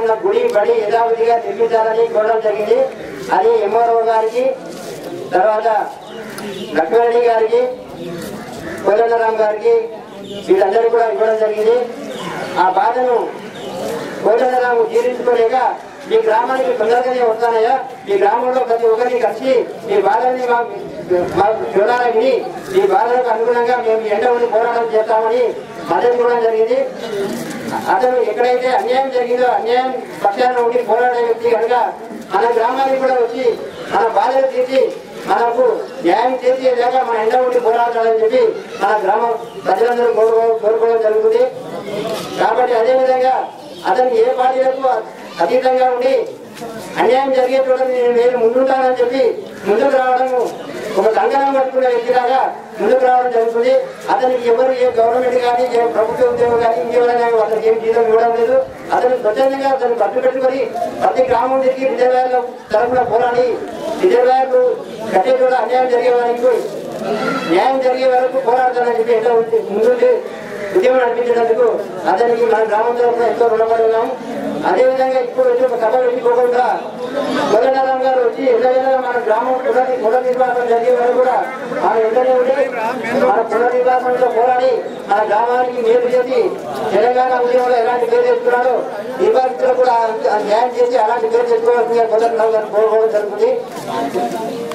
గ్రామంలో గుడి బడి యథావిధిగా నిర్మించాలని కోరడం జరిగింది అది ఎంఆర్ఓ గారికి తర్వాత లక్ష్మారెడ్డి గారికి కోదండరాం గారికి వీళ్ళందరూ కూడా ఇవ్వడం జరిగింది ఆ బాధను కోదండరాము జీర్ణించుకోలేక ఈ గ్రామానికి తొందరగానే వస్తానయ్యా ఈ గ్రామంలో ప్రతి ఒక్కరిని కలిసి ఈ బాధని మా మా వివరాలు విని ఈ బాధలకు అనుగుణంగా మేము ఎండ ఉండి పోరాటం చేస్తామని మద్దతు ఇవ్వడం జరిగింది అతను ఎక్కడైతే అన్యాయం జరిగిందో అన్యాయం పక్షాన ఉండి పోరాడే వ్యక్తి కనుక మన గ్రామానికి కూడా వచ్చి మన బాధలు తీర్చి మనకు న్యాయం చేసేదాకా మన ఎండ ఉండి పోరాడాలని చెప్పి మన గ్రామ ప్రజలందరూ కోరుకో కోరుకోవడం జరుగుతుంది కాబట్టి అదేవిధంగా అతనికి ఏ పార్టీలకు అతీతంగా ఉండి అన్యాయం జరిగే చోట నేను నేను ముందుంటానని చెప్పి ముందుకు రావడం ఒక కంకణం పట్టుకునే వ్యక్తిలాగా ముందుకు రావడం జరుగుతుంది అతనికి ఎవరు ఏ గవర్నమెంట్ కానీ ఏ ప్రభుత్వ ఉద్యోగం కానీ ఇంకెవరైనా అతనికి ఏం జీతం ఇవ్వడం లేదు అతను స్వచ్ఛందంగా అతను ఖర్చు పెట్టుకొని ప్రతి గ్రామం తిరిగి రిజర్వాయర్ల తరఫున పోరాడి రిజర్వాయర్లు కట్టే చోట అన్యాయం జరిగే వారికి న్యాయం జరిగే వరకు పోరాడతానని చెప్పి ఎంతో ఉంది- ముందుండి ఉద్యమం నడిపించినందుకు అతనికి మన గ్రామం తరఫున ఎంతో రుణపడి ఉన్నాం అదేవిధంగా ఇప్పుడు వచ్చి ఒక సభ వెళ్ళిపోకుండా కోదండరాం గారు వచ్చి ఎల్లవేళ మన గ్రామం పునర్ పునర్నిర్మాణం జరిగే వరకు కూడా మన ఎంతనే ఉండి మన పునర్నిర్మాణంలో పోరాడి మన గ్రామానికి మేలు చేసి తెలంగాణ ఉద్యమంలో ఎలాంటి పేరు తెచ్చుకున్నాడో నిర్వాహితులు కూడా ఆ న్యాయం చేసి అలాంటి పేరు తెచ్చుకోవాల్సిందిగా కోదండరాం గారు కోరుకోవడం జరుగుతుంది